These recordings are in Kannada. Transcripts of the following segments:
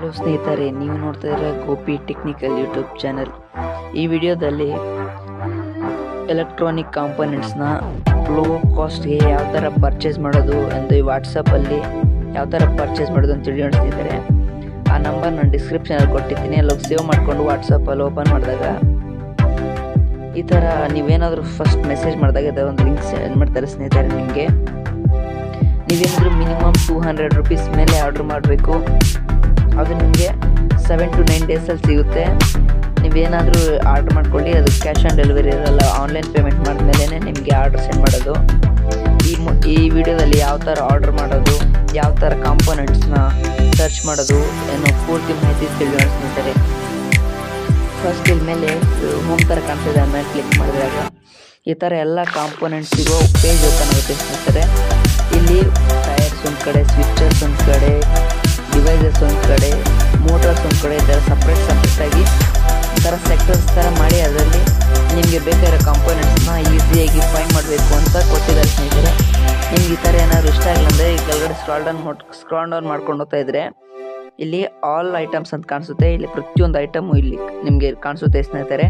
ಹಲೋ ಸ್ನೇಹಿತರೆ ನೀವು ನೋಡ್ತಾ ಇರೋ ಗೋಪಿ ಟೆಕ್ನಿಕಲ್ ಯೂಟ್ಯೂಬ್ ಚಾನಲ್ ಈ ವಿಡಿಯೋದಲ್ಲಿ ಎಲೆಕ್ಟ್ರಾನಿಕ್ ಕಾಂಪೊನೆಂಟ್ಸ್ನ ಲೋ ಕಾಸ್ಟ್ಗೆ ಯಾವ ಥರ ಪರ್ಚೇಸ್ ಮಾಡೋದು ಎಂದು ಈ ವಾಟ್ಸಪ್ಪಲ್ಲಿ ಯಾವ ಥರ ಪರ್ಚೇಸ್ ಮಾಡೋದು ಅಂತ ತಿಳಿಯೋಣ ಸ್ನೇಹಿತರೆ ಆ ನಂಬರ್ ನಾನು ಡಿಸ್ಕ್ರಿಪ್ಷನಲ್ಲಿ ಕೊಟ್ಟಿದ್ದೀನಿ ಅಲ್ಲೋಗಿ ಸೇವ್ ಮಾಡಿಕೊಂಡು ವಾಟ್ಸಪ್ಪಲ್ಲಿ ಓಪನ್ ಮಾಡಿದಾಗ ಈ ಥರ ನೀವೇನಾದರೂ ಫಸ್ಟ್ ಮೆಸೇಜ್ ಮಾಡಿದಾಗ ಇದು ಒಂದು ಲಿಂಕ್ ಸೆಂಡ್ ಮಾಡ್ತಾರೆ ಸ್ನೇಹಿತರೆ ನಿಮಗೆ ನೀವೇನಾದರೂ ಮಿನಿಮಮ್ ಟೂ ಹಂಡ್ರೆಡ್ ರುಪೀಸ್ ಮೇಲೆ ಆರ್ಡ್ರ್ ಮಾಡಬೇಕು ಅದು ನಿಮಗೆ ಸೆವೆನ್ ಟು ನೈನ್ ಡೇಸಲ್ಲಿ ಸಿಗುತ್ತೆ ನೀವೇನಾದರೂ ಆರ್ಡ್ರ್ ಮಾಡ್ಕೊಳ್ಳಿ ಅದು ಕ್ಯಾಶ್ ಆನ್ ಡೆಲಿವರಿ ಇರಲ್ಲ ಆನ್ಲೈನ್ ಪೇಮೆಂಟ್ ಮಾಡಿದ್ಮೇಲೆ ನಿಮಗೆ ಆರ್ಡ್ರ್ ಸೆಂಡ್ ಮಾಡೋದು ಈ ಮು ಈ ವಿಡಿಯೋದಲ್ಲಿ ಯಾವ ಥರ ಆರ್ಡ್ರ್ ಮಾಡೋದು ಯಾವ ಥರ ಕಾಂಪೋನೆಂಟ್ಸ್ನ ಸರ್ಚ್ ಮಾಡೋದು ಏನೋ ಪೂರ್ತಿ ಮಾಹಿತಿ ತಿಳಿಯೋಣ ಸ್ನೇಹಿತರೆ ಫಸ್ಟ್ ಇಲ್ಲಿ ಮೇಲೆ ಹೋಮ್ ಥರ ಕಾಣ್ತಿದೆ ಆಮೇಲೆ ಕ್ಲಿಕ್ ಮಾಡಿದಾಗ ಈ ಥರ ಎಲ್ಲ ಕಾಂಪೋನೆಂಟ್ಸ್ ಸಿಗೋ ಪೇಜ್ ಓಪನ್ ಆಗುತ್ತೆ ಸ್ನೇಹಿತರೆ ಇಲ್ಲಿ ಟೈರ್ಸ್ ಒಂದು ಕಡೆ ಸ್ವಿಚಸ್ ಒಂದು ಕಡೆ ಡಿವೈಸಸ್ ಒಂದು ಕಡೆ ಮೋಟರ್ಸ್ ಒಂದು ಕಡೆ ಈ ಥರ ಸಪ್ರೇಟ್ ಸಪ್ರೇಟಾಗಿ ಈ ಥರ ಸೆಕ್ಟರ್ಸ್ ಥರ ಮಾಡಿ ಅದರಲ್ಲಿ ನಿಮಗೆ ಬೇಕಾಗಿರೋ ಕಾಂಪೋನೆಂಟ್ಸ್ನ ಈಸಿಯಾಗಿ ಫೈಂಡ್ ಮಾಡಬೇಕು ಅಂತ ಕೊಟ್ಟಿದ್ದಾರೆ ಸ್ನೇಹಿತರೆ ನಿಮ್ಗೆ ಈ ಥರ ಏನಾದ್ರು ಇಷ್ಟ ಆಗಿಲ್ಲ ಅಂದರೆ ಈ ಕೆಳಗಡೆ ಸ್ಕ್ರಾಲ್ ಡೌನ್ ಮಾಡ್ ಸ್ಕ್ರಾಲ್ ಡೌನ್ ಮಾಡ್ಕೊಂಡು ಹೋಗ್ತಾ ಇದ್ರೆ ಇಲ್ಲಿ ಆಲ್ ಐಟಮ್ಸ್ ಅಂತ ಕಾಣಿಸುತ್ತೆ ಇಲ್ಲಿ ಪ್ರತಿಯೊಂದು ಐಟಮು ಇಲ್ಲಿ ನಿಮಗೆ ಕಾಣಿಸುತ್ತೆ ಸ್ನೇಹಿತರೆ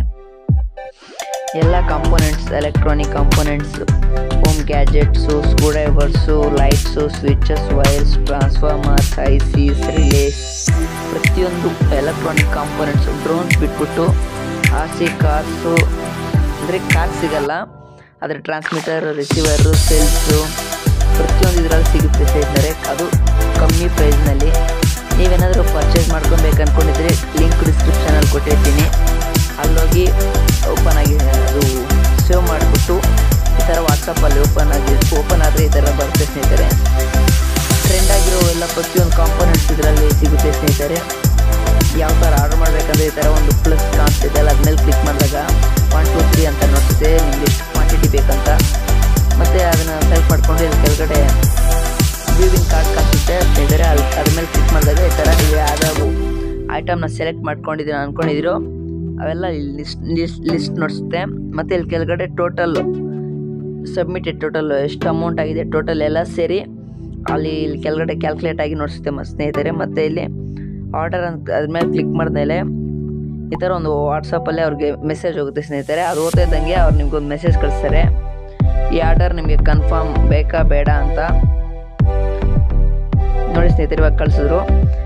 ಎಲ್ಲ components electronic components home gadgets screwdrivers lights switches wires transformers ICs relays ಪ್ರತಿಯೊಂದು ಎಲೆಕ್ಟ್ರಾನಿಕ್ ಕಾಂಪೋನೆಂಟ್ಸ್ ಡ್ರೋನ್ಸ್ ಬಿಟ್ಬಿಟ್ಟು ಆರ್ ಸಿ ಕಾರ್ಸು ಅಂದರೆ ಕಾರ್ ಸಿಗಲ್ಲ ಆದರೆ ಟ್ರಾನ್ಸ್ಮಿಟರ್ ರಿಸೀವರು ಸೆಲ್ಸು ಪ್ರತಿಯೊಂದು ಇದರಲ್ಲಿ ಸಿಗುತ್ತೆ ಸ್ನೇಹಿತರೆ ಅದು ಕಮ್ಮಿ ಪ್ರೈಸ್ನಲ್ಲಿ ನೀವೇನಾದರೂ ಪರ್ಚೇಸ್ ಮಾಡ್ಕೊಬೇಕು ಅಂದ್ಕೊಂಡಿದ್ರೆ ಲಿಂಕ್ ಡಿಸ್ಕ್ರಿಪ್ಷನಲ್ಲಿ ಕೊಟ್ಟಿರ್ತೀನಿ ಅಲ್ಲೋಗಿ ಓಪನ್ ಆಗಿ ಅದು ಸೇವ್ ಮಾಡಿಬಿಟ್ಟು ಈ ಥರ ವಾಟ್ಸಪ್ಪಲ್ಲಿ ಓಪನ್ ಆಗಿ ಓಪನ್ ಆದರೆ ಈ ಥರ ಬರುತ್ತೆ ಸ್ನೇಹಿತರೆ ಟ್ರೆಂಡ್ ಆಗಿರೋ ಎಲ್ಲ ಪ್ರತಿಯೊಂದು ಕಾಂಪೋನೆಂಟ್ಸ್ ಇದರಲ್ಲಿ ಸಿಗುತ್ತೆ ಸ್ನೇಹಿತರೆ ಯಾವ ಥರ ಆರ್ಡರ್ ಮಾಡಬೇಕಂದ್ರೆ ಈ ಥರ ಒಂದು ಪ್ಲಸ್ ಕಾಣಿಸ್ತಿದೆ ಅಲ್ಲ ಅದ್ಮೇಲೆ ಕ್ಲಿಕ್ ಮಾಡಿದಾಗ ಒನ್ ಟು ತ್ರೀ ಅಂತ ನೋಡ್ತಿದೆ ನಿಮಗೆ ಎಷ್ಟು ಕ್ವಾಂಟಿಟಿ ಬೇಕಂತ ಮತ್ತು ಅದನ್ನು ಸೆಲೆಕ್ಟ್ ಮಾಡಿಕೊಂಡು ಇಲ್ಲಿ ಕೆಳಗಡೆ ವ್ಯೂವಿಂಗ್ ಕಾರ್ಡ್ ಕಾಣಿಸುತ್ತೆ ಸ್ನೇಹಿತರೆ ಅಲ್ಲಿ ಅದ್ರ ಮೇಲೆ ಕ್ಲಿಕ್ ಮಾಡಿದಾಗ ಈ ಥರ ನೀವು ಯಾವ್ಯಾವ ಐಟಮ್ನ ಸೆಲೆಕ್ಟ್ ಮಾಡ್ಕೊಂಡಿದ್ದೀರ ಅಂದ್ಕೊಂಡಿದ್ದೀರೋ ಅವೆಲ್ಲ ಇಲ್ಲಿ ಲಿಸ್ಟ್ ಲಿಸ್ಟ್ ಲಿಸ್ಟ್ ನೋಡಿಸುತ್ತೆ ಮತ್ತು ಇಲ್ಲಿ ಕೆಳಗಡೆ ಟೋಟಲ್ ಸಬ್ಮಿಟೆಡ್ ಟೋಟಲ್ ಎಷ್ಟು ಅಮೌಂಟ್ ಆಗಿದೆ ಟೋಟಲ್ ಎಲ್ಲ ಸೇರಿ ಅಲ್ಲಿ ಇಲ್ಲಿ ಕೆಳಗಡೆ ಕ್ಯಾಲ್ಕುಲೇಟ್ ಆಗಿ ನೋಡಿಸುತ್ತೆ ಮ ಸ್ನೇಹಿತರೆ ಮತ್ತು ಇಲ್ಲಿ ಆರ್ಡರ್ ಅಂತ ಅದ್ಮೇಲೆ ಕ್ಲಿಕ್ ಮಾಡಿದ್ಮೇಲೆ ಈ ಥರ ಒಂದು ವಾಟ್ಸಪ್ಪಲ್ಲಿ ಅವ್ರಿಗೆ ಮೆಸೇಜ್ ಹೋಗುತ್ತೆ ಸ್ನೇಹಿತರೆ ಅದು ಓದ್ತಾ ಇದ್ದಂಗೆ ಅವ್ರು ನಿಮ್ಗೊಂದು ಮೆಸೇಜ್ ಕಳಿಸ್ತಾರೆ ಈ ಆರ್ಡರ್ ನಿಮಗೆ ಕನ್ಫರ್ಮ್ ಬೇಕಾ ಬೇಡ ಅಂತ ನೋಡಿ ಸ್ನೇಹಿತರೆ ಇವಾಗ ಕಳಿಸಿದ್ರು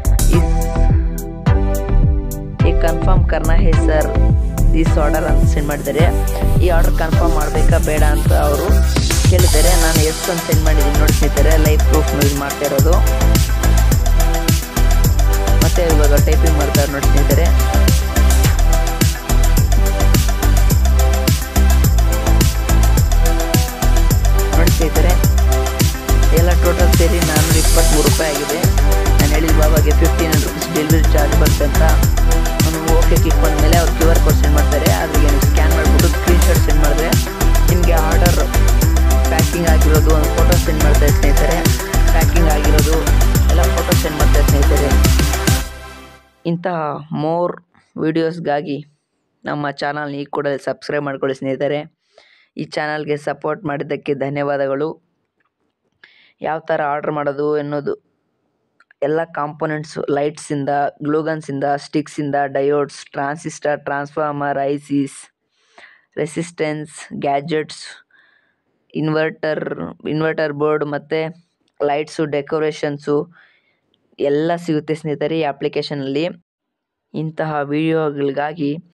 ಈ ಕನ್ಫರ್ಮ್ ಕರ್ನಾ ಹೇ ಸರ್ ದಿಸ್ ಆರ್ಡರ್ ಅಂತ ಸೆಂಡ್ ಮಾಡಿದ್ದಾರೆ ಈ ಆರ್ಡರ್ ಕನ್ಫರ್ಮ್ ಮಾಡಬೇಕಾ ಬೇಡ ಅಂತ ಅವರು ಕೇಳಿದ್ದಾರೆ ನಾನು ಎಷ್ಟು ಅಂತ ಸೆಂಡ್ ಮಾಡಿದ್ದೀನಿ ನೋಡಿ ಸ್ನೇಹಿತರೆ ಲೈವ್ ಪ್ರೂಫ್ ಯೂಸ್ ಮಾಡ್ತಾ ಇರೋದು ಮತ್ತೆ ಇವಾಗ ಟೈಪಿಂಗ್ ಮಾಡ್ತಾರೆ ನೋಡಿ ಸ್ನೇಹಿತರೆ ನೋಡಿ ಸ್ನೇಹಿತರೆ ಎಲ್ಲ ಟೋಟಲ್ ಸೇರಿ ನಾನ್ನೂರ ಇಪ್ಪತ್ತ್ಮೂರು ರೂಪಾಯಿ ಆಗಿದೆ ನಾನು ಹೇಳಿದ ಬಾಬಾಗೆ fifteen hundred rupees delivery charge ಬರುತ್ತೆ ಅಂತ ಅವನು ಓಕೆ ಕ್ಲಿಕ್ ಮೇಲೆ ಅವ್ರು ಕ್ಯೂ ಆರ್ ಕೋಡ್ ಸೆಂಡ್ ಮಾಡ್ತಾರೆ ಅದ್ರಿಗೆ ಸ್ಕ್ಯಾನ್ ಮಾಡಿಬಿಟ್ಟು ಸ್ಕ್ರೀನ್ಶಾಟ್ ಸೆಂಡ್ ಮಾಡಿದ್ರೆ ನಿಮಗೆ ಆರ್ಡರ್ ಪ್ಯಾಕಿಂಗ್ ಆಗಿರೋದು ಒಂದು ಫೋಟೋ ಸೆಂಡ್ ಮಾಡ್ತಾರೆ ಸ್ನೇಹಿತರೆ ಪ್ಯಾಕಿಂಗ್ ಆಗಿರೋದು ಎಲ್ಲ ಫೋಟೋ ಸೆಂಡ್ ಮಾಡ್ತಾರೆ ಸ್ನೇಹಿತರೆ ಇಂತಹ ಮೋರ್ ವೀಡಿಯೋಸ್ಗಾಗಿ ನಮ್ಮ ಚಾನಲ್ನ ಈಗ ಕೂಡ ಸಬ್ಸ್ಕ್ರೈಬ್ ಮಾಡ್ಕೊಳ್ಳಿ ಸ್ನೇಹಿತರೆ ಈ ಚಾನಲ್ಗೆ ಸಪೋರ್ಟ್ ಮಾಡಿದ್ದಕ್ಕೆ ಧನ್ಯವಾದಗಳು ಯಾವ ಥರ ಆರ್ಡ್ರ್ ಮಾಡೋದು ಎನ್ನೋದು ಎಲ್ಲ ಕಾಂಪೊನೆಂಟ್ಸು ಲೈಟ್ಸಿಂದ ಗ್ಲೂಗನ್ಸಿಂದ ಸ್ಟಿಕ್ಸಿಂದ diodes transistor transformer ICs resistance gadgets inverter inverter board ಮತ್ತು ಲೈಟ್ಸು ಡೆಕೋರೇಷನ್ಸು ಎಲ್ಲ ಸಿಗುತ್ತೆ ಸ್ನೇಹಿತರೆ ಈ ಅಪ್ಲಿಕೇಶನಲ್ಲಿ ಇಂತಹ ವಿಡಿಯೋಗಳಿಗಾಗಿ